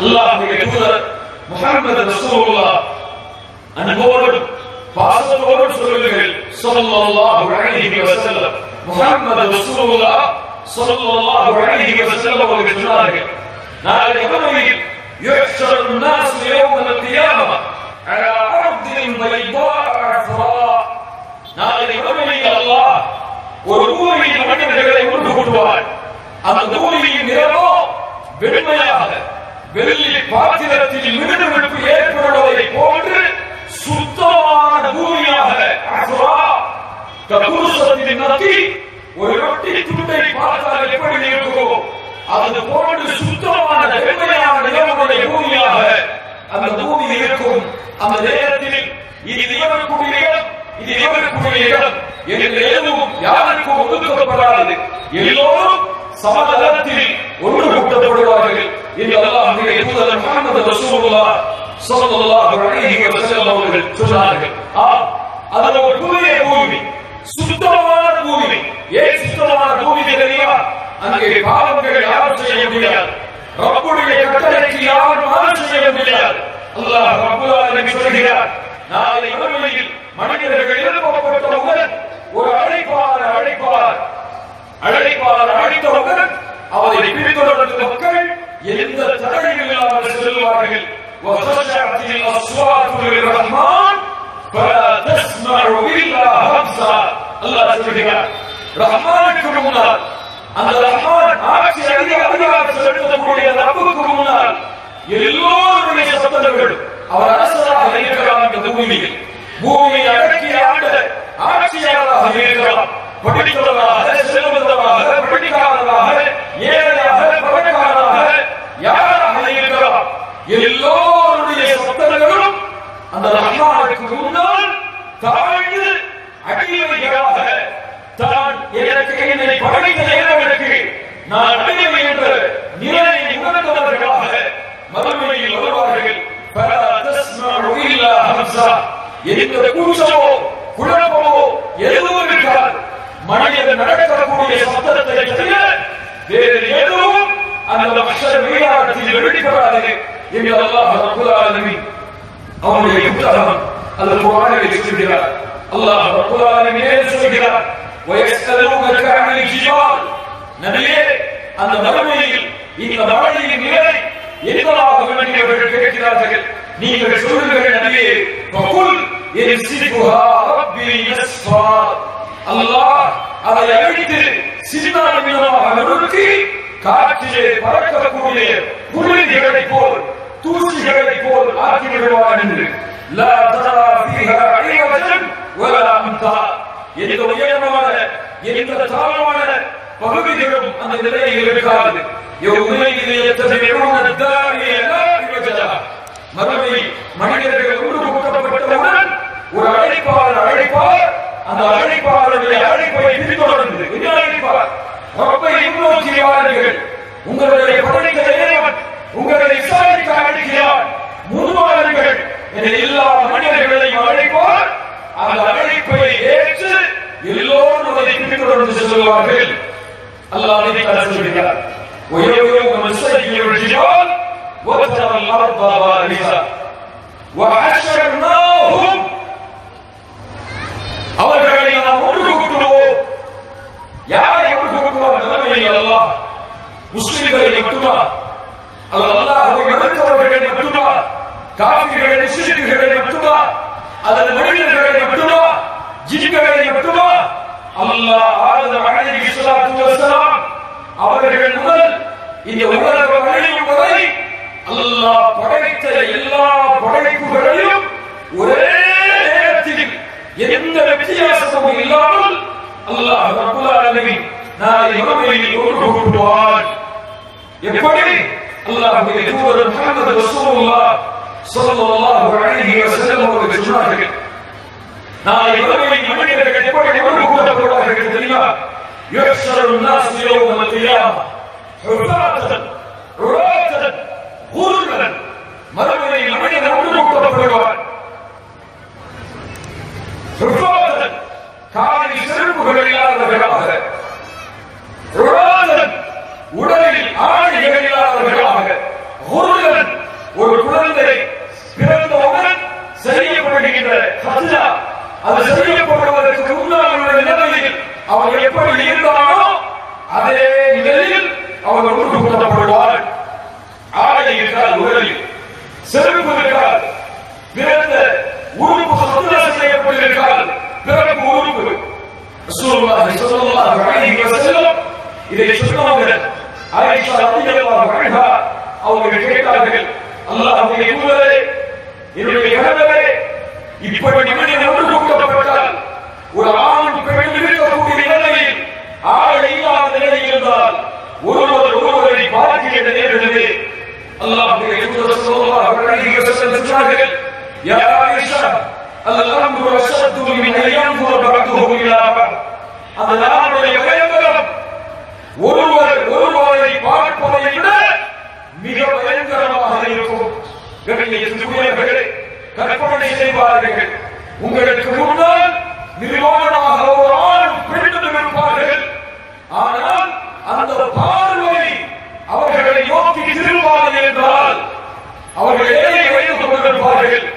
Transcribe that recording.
அல்லாஹ்வுடைய தூதர் முஹம்மது ரசூலுல்லாஹ் அன்போடு பாசத்தோடு சொல்லுங்கள் ஸல்லல்லாஹு அலைஹி வஸல்லம் முஹம்மது ரசூலுல்லாஹ் ஸல்லல்லாஹு அலைஹி வஸல்லம் அவர்கள் சொன்னார்கள் நாளை மறுமையில் يحشر الناس يوم القيامة على أرض بيضاء عفراء நாளை மறுமையில் அல்லாஹ் ஒரு பூமியின் மனிதர்களை ஒன்று கூட்டுவார் அந்த பூமியின் நிறமோ வெண்மையாக வெள்ளி பாத்திரத்தில் மிடுமிடுப்பு ஏற்படுவதை போன்று சுத்தமான பூமியாக அசுரா கபூசத்தின் நதி ஒரு ரொட்டி துண்டை பார்த்தால் எப்படி இருக்குமோ அது போன்று சுத்தமான வெண்மையான நிலவுடைய பூமியாக அந்த பூமி இருக்கும் அந்த நேரத்தில் இது இவருக்குரிய இடம் இது இவருக்குரிய இடம் என்று எதுவும் யாருக்கும் ஒதுக்கப்படாது எல்லோரும் சமதளத்தில் ஒன்று கூட்டப்படுவார்கள் என்று அல்லாஹ்வுடைய தூதர் முஹம்மது ரசூலுல்லாஹ் ஸல்லல்லாஹு அலைஹி வஸல்லம் அவர்கள் சொன்னார்கள் ஆம் அது ஒரு புதிய பூமி சுத்தமான பூமி ஏன் சுத்தமான பூமி தெரியுமா அங்கே பாவங்கள் யாரும் செய்ய முடியாது ரப்புடைய கட்டளைக்கு யாரும் மாறு செய்ய முடியாது அல்லாஹ் ரப்புல் ஆலமீன் சொல்கிறார் நாளை மறுமையில் மனிதர்கள் எழுப்பப்பட்டவுடன் ஒரு அழைப்பார் அழைப்பார் அழைப்பாளர் அழைத்தவுடன் அவரை பின்தொடர்ந்த மக்கள் எந்த தடையும் இல்லாமல் செல்வார்கள் وخشعت الأصوات للرحمن فلا تسمع إلا همسا الله சொல்கிறார் ரஹ்மானுக்கு முன்னால் அந்த ரஹ்மான் ஆட்சி அதிக அதிகாரம் செலுத்தக்கூடிய அந்த ரப்புக்கு முன்னால் எல்லோருடைய சத்தங்கள் அவர் அரசராக இருக்கிறார் இந்த பூமியில் பூமியை அடக்கி ஆண்ட ஆட்சியாளராக இருக்கிறார் படித்தவராக செல்வந்தராக படிக்காதவராக ஏழையாக பணக்காரராக யாராக இருக்கிறார் எல்லோருடைய சத்தங்களும் அந்த ரஹ்மானுக்கு முன்னால் தாழ்ந்து அடிமைகளாக தான் எனக்கு என்னை படைத்த இறைவனுக்கு நான் அடிமை என்ற நிலையை உணர்ந்தவர்களாக மறுமையில் வருவார்கள் فلا تسمع إلا همسا எந்த கூச்சமோ குழப்பமோ எதுவும் இருக்காது மனிதன் நடக்கக்கூடிய சத்தத்தை தவிர வேறு எதுவும் அந்த மஷர் வீடாரத்தில் வெளிப்படாது என்று அல்லாஹ் ரப்புல் ஆலமீன் அவனுடைய புத்தகம் அந்த குர்ஆனில் சொல்கிறார் அல்லாஹ் ரப்புல் ஆலமீன் சொல்கிறார் ويسألونك عن الجبال நபியே அந்த மறுமையில் இந்த மழையின் நிலை எதனாகும் என்று அவர்கள் கேட்கிறார்கள் நீங்கள் சொல்லுங்கள் நபியே வகுல் يمسكها ربي نسفا அல்லாஹ் அதை அழித்து சின்னாமினமாக நொறுக்கி காற்றிலே பறக்கக்கூடிய புழுதிகளை போல் தூசிகளை போல் ஆக்கி விடுவான் என்று لا ترى فيها عوجا ولا أمتا எந்த உயரமான எந்த தாழ்வான பகுதிகளும் அந்த நிலையில் இருக்காது எவ்வுமையிலே எத்தகையோன தாரிய மறுமை மனிதர்கள் ஒன்று கூட்டப்பட்டவுடன் ஒரு அழைப்பாளர் அழைப்பார் அந்த அழைப்பாளருடைய அழைப்பை பின்தொடர்ந்து என்ன அழைப்பார் ரப்பை முன்னோக்கி வாருங்கள் உங்களுடைய படைத்த இறைவன் உங்களை விசாரிக்க அழைக்கிறார் முன்வாருங்கள் என எல்லா மனிதர்களையும் அழைப்பார் அந்த அழைப்பை ஏற்று எல்லோரும் அதை பின்தொடர்ந்து செல்வார்கள் அல்லாஹ் இதை சொல்கிறார் ويوم نسير الجبال وترى الأرض بارزة وحشرناهم அவர்களை நாம் ஒன்று கூட்டுவோம் யாரை ஒன்று கூட்டுவார் நிலைமை அல்லாஹ் முஸ்லிம்களை மட்டுமா அல்லது அல்லாஹ்வை மறுத்தவர்களை மட்டுமா காபிர்களை முஸ்லிம்களை மட்டுமா அல்லது மனிதர்களை மட்டுமா ஜின்களை மட்டுமா அல்லாஹ் ஆதம் அலைஹி ஸலாத்து வஸலாம் அவர்கள் முதல் இந்த உலகம் அழியும் வரை அல்லாஹ் படைத்த எல்லா படைப்புகளையும் ஒரே நேரத்தில் எந்த வித்தியாசமும் இல்லாமல் அல்லாஹ் ரப்பல் ஆலமீன் நாளை மறுமையில் ஒன்று கூட்டுவான் எப்படி அல்லாஹ்வுடைய தூதர் முஹம்மது ரசூலுல்லாஹ் ஸல்லல்லாஹு அலைஹி வஸல்லம் அவர்கள் சொன்னார்கள் நாளை மறுமையில் மனிதர்கள் எப்படி ஒன்று கூட்டப்படுவார்கள் தெரியுமா يحشر الناس يوم القيامة حفاة عراة غرلا மறுமையில் மனிதன் ஒன்று கூட்டப்படுவார் حفاة காலில் செருப்புகள் இல்லாதவர்களாக عراة உடலில் ஆடைகள் இல்லாதவர்களாக غرلا அவர்கள் கேட்டார்கள் அல்லாஹ்வுடைய தூதரே என்னுடைய கணவரே இப்படி மனிதன் ஒன்று கூட்டப்பட்டால் ஒரு ஆண் பெண் இருக்கக்கூடிய நிலையில் ஆள் இல்லாத நிலையில் இருந்தால் ஒருவர் ஒருவரை பார்க்கின்ற நேரத்திலே அல்லாஹ்வுடைய தூதர் ஸல்லல்லாஹு அலைஹி வஸல்லம் சொன்னார்கள் யா ஆயிஷா الامر اشد من ان ينظر بعضهم الى بعض அந்த நாளுடைய பயங்கரம் ஒருவர் ஒருவரை பார்ப்பதை விட மிக பயங்கரமாக இருக்கும் கண்ணியத்துக்குரியவர்களே கற்பனை செய்வார்கள் உங்களுக்கு முன்னால் நிர்வாணமாக ஒரு ஆண் பெண்ணும் இருப்பார்கள் ஆனால் அந்த பார்வை அவர்களை நோக்கி திரும்பாது என்றால் அவர்கள் எதை வைத்துக் கொண்டிருப்பார்கள்